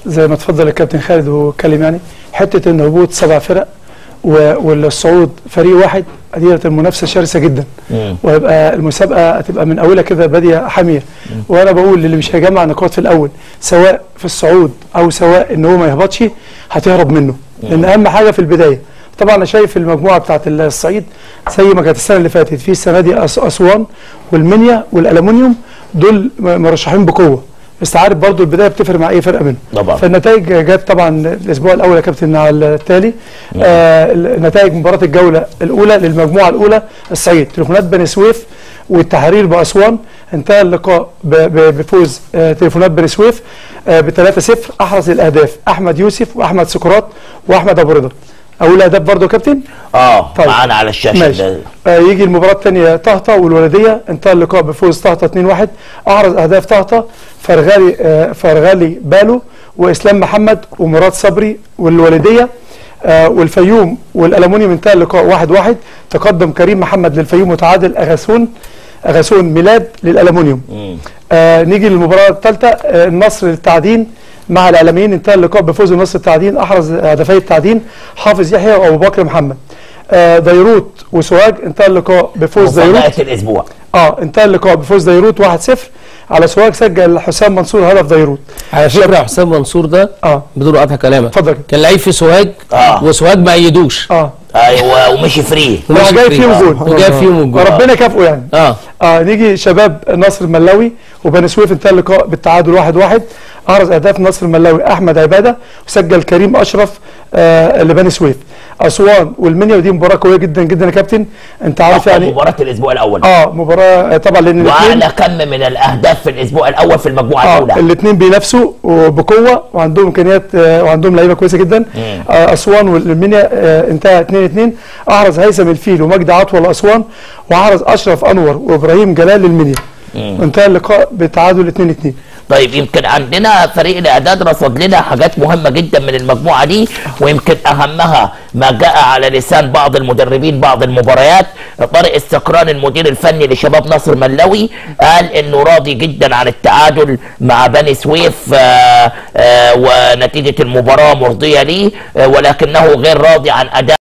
زي ما اتفضل الكابتن خالد واتكلم يعني حته ان هبوط سبع فرق و- والصعود فريق واحد ديت المنافسه شرسه جدا مم. ويبقى المسابقه هتبقى من اولها كده باديه حاميه وانا بقول للي مش هيجمع نقاط في الاول سواء في الصعود او سواء ان هو ما يهبطش هتهرب منه لان اهم حاجه في البدايه طبعا انا شايف المجموعه بتاعت الصعيد زي ما كانت السنه اللي فاتت في السنه دي أس- اسوان والمنيا والالومنيوم دول م- مرشحين بقوه بس عارف برضو البدايه بتفرق مع اي فرقه منهم طبعا. فالنتائج جت طبعا الاسبوع الاول يا كابتن على التالي آه نتائج مباراه الجوله الاولى للمجموعه الاولى الصعيد تليفونات بني سويف والتحرير باسوان انتهى اللقاء ب- ب- بفوز آه تليفونات بني سويف آه ب 3-0 احرز الاهداف احمد يوسف واحمد سقراط واحمد ابو رضا اول اهداف برضو يا كابتن اه طيب. معانا على الشاشه ماشي ده. آه يجي المباراه الثانيه طهطا والولديه انتهى اللقاء بفوز طهطا 2-1 احرز اهداف طهطا فرغالي آه فرغالي بالو واسلام محمد ومراد صبري والولديه آه والفيوم والالومنيوم انتهى اللقاء 1-1 تقدم كريم محمد للفيوم وتعادل اغاثون اغاثون ميلاد للالومنيوم مم. آه نيجي للمباراه الثالثه آه النصر للتعدين مع الاعلاميين انتهى اللقاء بفوز النصر التعدين احرز هدفي التعدين حافظ يحيى وابو بكر محمد آه ديروت وسوهاج انتهى اللقاء بفوز ديروت مفاجاه الاسبوع اه انتهى اللقاء بفوز ديروت 1-0 على سوهاج سجل حسام منصور هدف ديروت على فكره حسام منصور ده اه بدون قطع كلامك اتفضل. كان لعيب في سوهاج آه. وسوهاج ما ايدوش اه ايوه ومشي فري وراح جاي فيهم جول وجاي فيهم الجول وربنا كافئه يعني اه اه نيجي شباب نصر الملاوي وبني سويف انتهى اللقاء بالتعادل 1-1 واحد واحد. احرز اهداف نصر الملاوي احمد عباده وسجل كريم اشرف آه لبني سويف اسوان والمنيا ودي مباراه قويه جدا جدا يا كابتن انت عارف أقوى يعني مباراه الاسبوع الاول اه مباراه آه، طبعا لان الاثنين واعلى كم من الاهداف في الاسبوع الاول في المجموعه اه الاولى الاثنين بينافسوا وبقوه وعندهم امكانيات آه، وعندهم لعيبه كويسه جدا آه، اسوان والمنيا آه، انتهى 2 2 احرز هيثم الفيل ومجدي عطوه لاسوان واحرز اشرف انور وابراهيم جلال للمنيا انتهى اللقاء بتعادل 2 2 طيب يمكن عندنا فريق الاعداد رصد لنا حاجات مهمه جدا من المجموعه دي ويمكن اهمها ما جاء على لسان بعض المدربين بعض المباريات طارق السكران المدير الفني لشباب نصر ملاوي قال انه راضي جدا عن التعادل مع بني سويف آه، آه، ونتيجه المباراه مرضيه ليه آه، ولكنه غير راضي عن اداء